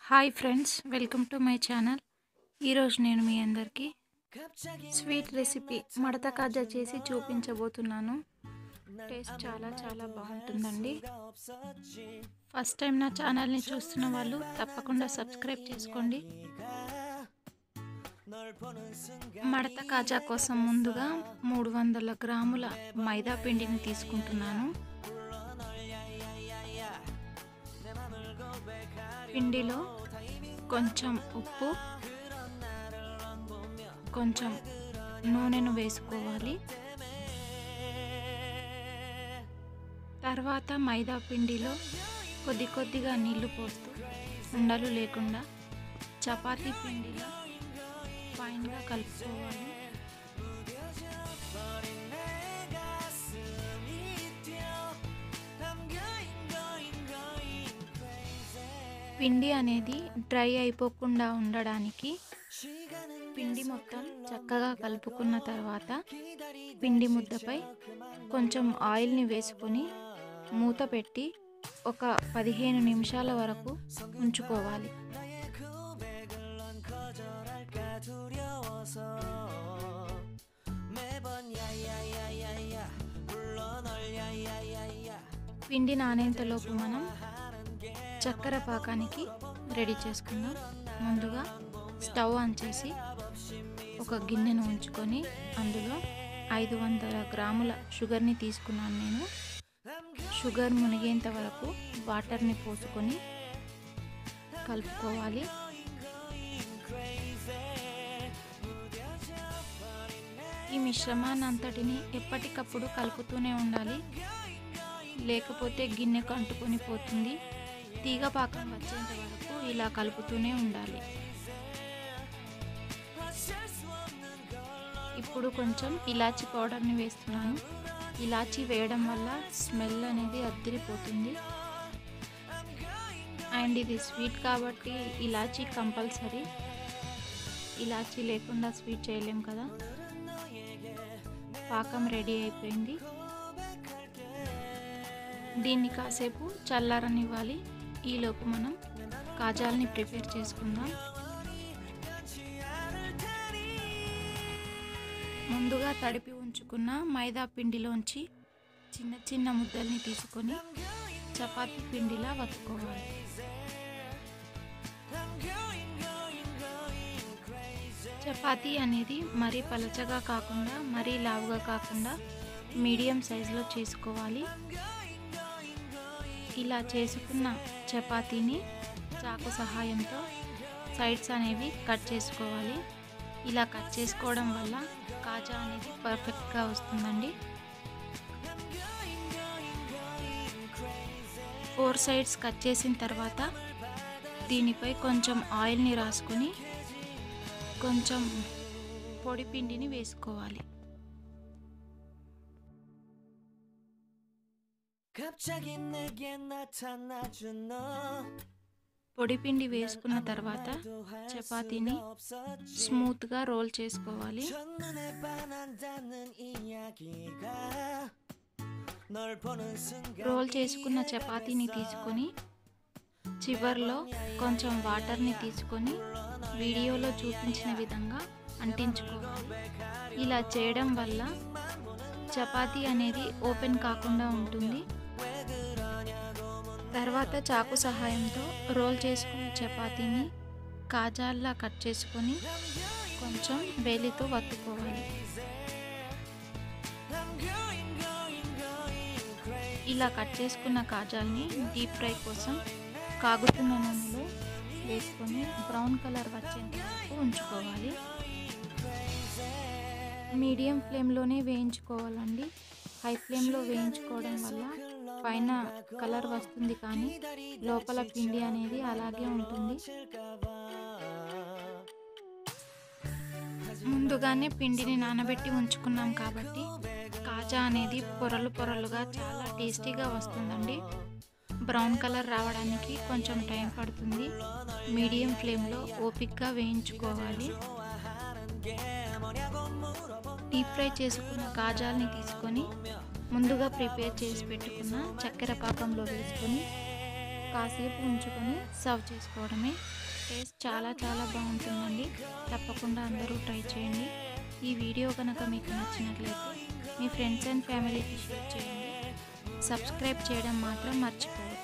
hi friends welcome to my channel ఈరోజు నేను మీ అందరికీ స్వీట్ రెసిపీ మడత కాజా చేసి చూపించబోతున్నాను టేస్ట్ చాలా చాలా బాగుంటుందండి ఫస్ట్ టైం నా ఛానల్ని చూస్తున్న వాళ్ళు తప్పకుండా సబ్స్క్రైబ్ చేసుకోండి మడత కాజా కోసం ముందుగా మూడు వందల గ్రాముల మైదా పిండిని తీసుకుంటున్నాను పిండిలో కొంచెం ఉప్పు కొంచెం నూనెను వేసుకోవాలి తర్వాత మైదా పిండిలో కొద్ది కొద్దిగా నీళ్లు పోస్తూ ఉండలు లేకుండా చపాతీ పిండిలో ఫైన్గా కలుపుకోవాలి పిండి అనేది డ్రై అయిపోకుండా ఉండడానికి పిండి మొత్తం చక్కగా కలుపుకున్న తర్వాత పిండి ముద్దపై కొంచెం ఆయిల్ని వేసుకొని మూత పెట్టి ఒక పదిహేను నిమిషాల వరకు ఉంచుకోవాలి పిండి నానేంతలోపు మనం చక్కెర పాకానికి రెడీ చేసుకుందాం ముందుగా స్టవ్ ఆన్ చేసి ఒక గిన్నెను ఉంచుకొని అందులో ఐదు వందల గ్రాముల షుగర్ని తీసుకున్నాను నేను షుగర్ మునిగేంత వరకు వాటర్ని పోసుకొని కలుపుకోవాలి ఈ మిశ్రమాన్ని అంతటిని ఎప్పటికప్పుడు కలుపుతూనే ఉండాలి లేకపోతే గిన్నెకు అంటుకొని పోతుంది తీగ పాకం వచ్చేంత వరకు ఇలా కలుపుతూనే ఉండాలి ఇప్పుడు కొంచెం ఇలాచి పౌడర్ని వేస్తున్నాను ఇలాచి వేయడం వల్ల స్మెల్ అనేది అద్దరిపోతుంది అండ్ ఇది స్వీట్ కాబట్టి ఇలాచి కంపల్సరీ ఇలాచి లేకుండా స్వీట్ చేయలేం కదా పాకం రెడీ అయిపోయింది దీన్ని కాసేపు చల్లారనివ్వాలి ఈలోపు మనం కాజాల్ని ప్రిపేర్ చేసుకుందాం ముందుగా తడిపి ఉంచుకున్న మైదా పిండిలోంచి చిన్న చిన్న ముద్దల్ని తీసుకొని చపాతీ పిండిలా వత్తుకోవాలి చపాతీ అనేది మరీ పలచగా కాకుండా మరీ లావుగా కాకుండా మీడియం సైజులో చేసుకోవాలి ఇలా చేసుకున్న చపాతీని చాకు సహాయంతో సైడ్స్ అనేవి కట్ చేసుకోవాలి ఇలా కట్ చేసుకోవడం వల్ల కాజా అనేది పర్ఫెక్ట్గా వస్తుందండి ఫోర్ సైడ్స్ కట్ చేసిన తర్వాత దీనిపై కొంచెం ఆయిల్ని రాసుకొని కొంచెం పొడి పిండిని వేసుకోవాలి పొడి పిండి వేసుకున్న తర్వాత చపాతీని స్మూత్గా రోల్ చేసుకోవాలి రోల్ చేసుకున్న చపాతీని తీసుకొని చివర్లో కొంచెం వాటర్ని తీసుకొని వీడియోలో చూపించిన విధంగా అంటించుకోవాలి ఇలా చేయడం వల్ల చపాతీ అనేది ఓపెన్ కాకుండా ఉంటుంది తర్వాత చాకు సహాయంతో రోల్ చేసుకున్న చపాతీని కాజాల్లా కట్ చేసుకొని కొంచెం వేలితో వత్తుకోవాలి ఇలా కట్ చేసుకున్న కాజాల్ని డీప్ ఫ్రై కోసం కాగుతున్న నూనెలో వేసుకొని బ్రౌన్ కలర్ వచ్చేంత వరకు ఉంచుకోవాలి మీడియం ఫ్లేమ్లోనే వేయించుకోవాలండి హై ఫ్లేమ్లో వేయించుకోవడం వల్ల పైన కలర్ వస్తుంది కానీ లోపల పిండి అనేది అలాగే ఉంటుంది ముందుగానే పిండిని నానబెట్టి ఉంచుకున్నాం కాబట్టి కాజా అనేది పొరలు పొరలుగా చాలా టేస్టీగా వస్తుందండి బ్రౌన్ కలర్ రావడానికి కొంచెం టైం పడుతుంది మీడియం ఫ్లేమ్లో ఓపిక్గా వేయించుకోవాలి డీప్ ఫ్రై చేసుకున్న కాజాల్ని తీసుకొని ముందుగా ప్రిపేర్ చేసి పెట్టుకున్న చక్కెర పాకంలో వేసుకొని కాసేపు ఉంచుకొని సర్వ్ చేసుకోవడమే టేస్ట్ చాలా చాలా బాగుంటుందండి తప్పకుండా అందరూ ట్రై చేయండి ఈ వీడియో కనుక మీకు నచ్చినట్లయితే మీ ఫ్రెండ్స్ అండ్ ఫ్యామిలీకి షేర్ చేయండి సబ్స్క్రైబ్ చేయడం మాత్రం మర్చిపోవద్దు